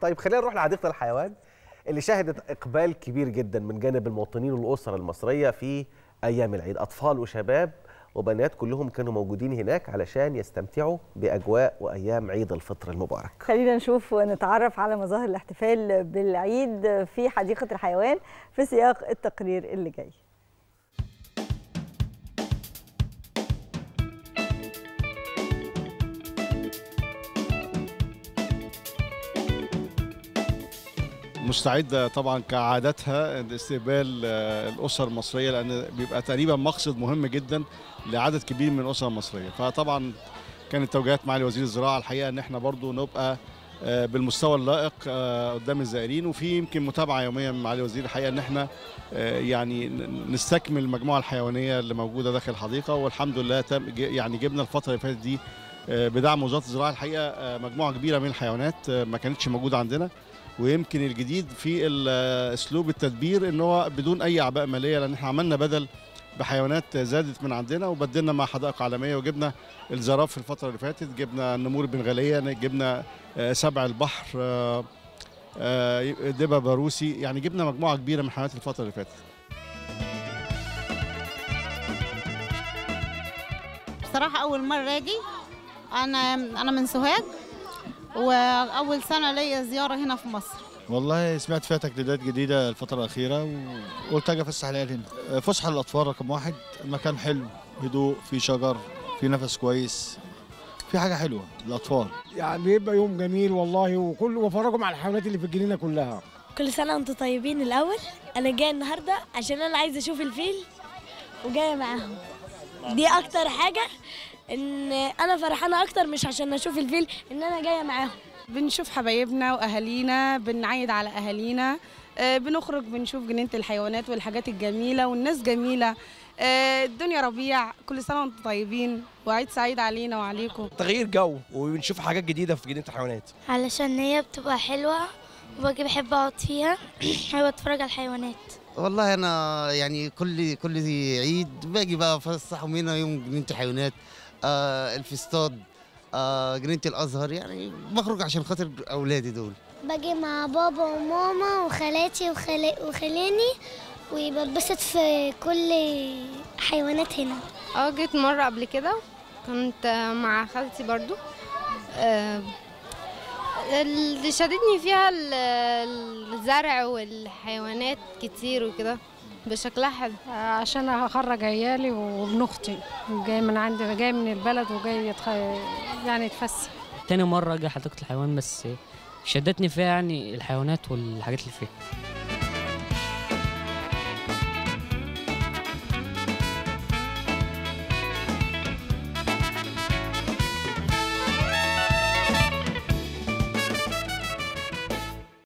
طيب خلينا نروح لحديقه الحيوان اللي شهدت اقبال كبير جدا من جانب المواطنين والاسر المصريه في ايام العيد اطفال وشباب وبنات كلهم كانوا موجودين هناك علشان يستمتعوا باجواء وايام عيد الفطر المبارك خلينا نشوف ونتعرف على مظاهر الاحتفال بالعيد في حديقة الحيوان في سياق التقرير اللي جاي مستعدة طبعا كعادتها لاستقبال آه، الأسر المصرية لأن بيبقى تقريبا مقصد مهم جدا لعدد كبير من الأسر المصرية فطبعا كانت توجيهات معالي وزير الزراعة الحقيقة إن احنا برضو نبقى آه، بالمستوى اللائق آه، قدام الزائرين وفي يمكن متابعة يومية من معالي وزير الحقيقة إن احنا آه، يعني ن- نستكمل المجموعة الحيوانية اللي موجودة داخل الحديقة والحمد لله تم ج- يعني جبنا الفترة اللي فاتت دي آه، بدعم وزارة الزراعة الحقيقة آه، مجموعة كبيرة من الحيوانات آه، ما كانتش موجودة عندنا ويمكن الجديد في ال- اسلوب التدبير ان هو بدون اي اعباء ماليه لان احنا عملنا بدل بحيوانات زادت من عندنا وبدلنا مع حدائق عالميه وجبنا الزراف في الفتره اللي فاتت جبنا النمور البنغاليه جبنا آه، سبع البحر آه، آه، دبا باروسي يعني جبنا مجموعه كبيره من الحيوانات الفتره اللي فاتت بصراحة أول مرة أجي أنا أنا من سوهاج وأول سنة ليا زيارة هنا في مصر والله سمعت فيها تجديدات جديدة الفترة الأخيرة وقلت أجي أفسح العيال هنا فسحة للأطفال رقم واحد المكان حلو هدوء في شجر في نفس كويس في حاجة حلوة للأطفال يعني بيبقى يوم جميل والله وكل وفرجهم على الحيوانات اللي في الجنينه كلها كل سنة وانتم طيبين الأول أنا جاية النهاردة عشان أنا عايزة أشوف الفيل وجاية معاهم دي أكتر حاجة إن أنا فرحانة أكتر مش عشان أشوف الفيل إن أنا جاية معاهم بنشوف حبايبنا واهالينا بنعيد على اهالينا آه، بنخرج بنشوف جنينه الحيوانات والحاجات الجميله والناس جميله آه، الدنيا ربيع كل سنه وانتم طيبين وعيد سعيد علينا وعليكم تغيير جو وبنشوف حاجات جديده في جنينه الحيوانات علشان هي بتبقى حلوة وباجي بحب أقعد فيها وأتفرج على الحيوانات والله انا يعني كل كل عيد باجي بقى افسح هنا يوم جنينه الحيوانات آه الفستاد آه جنينه الازهر يعني بخرج عشان خاطر اولادي دول باجي مع بابا وماما وخالاتي وخالي وخلاني وبتبسط في كل حيوانات هنا اه جيت مرة قبل كده كنت مع خالتي برضو آه، اللي شددني فيها ال- الزرع والحيوانات كتير وكده بشكلها حلو عشان اخرج عيالي وابن اختي جاي من عندي جاي من البلد وجاي يتخ... يعني يتفسح تاني مرة أجي حديقة الحيوان بس شدتني فيها يعني الحيوانات والحاجات اللي فيها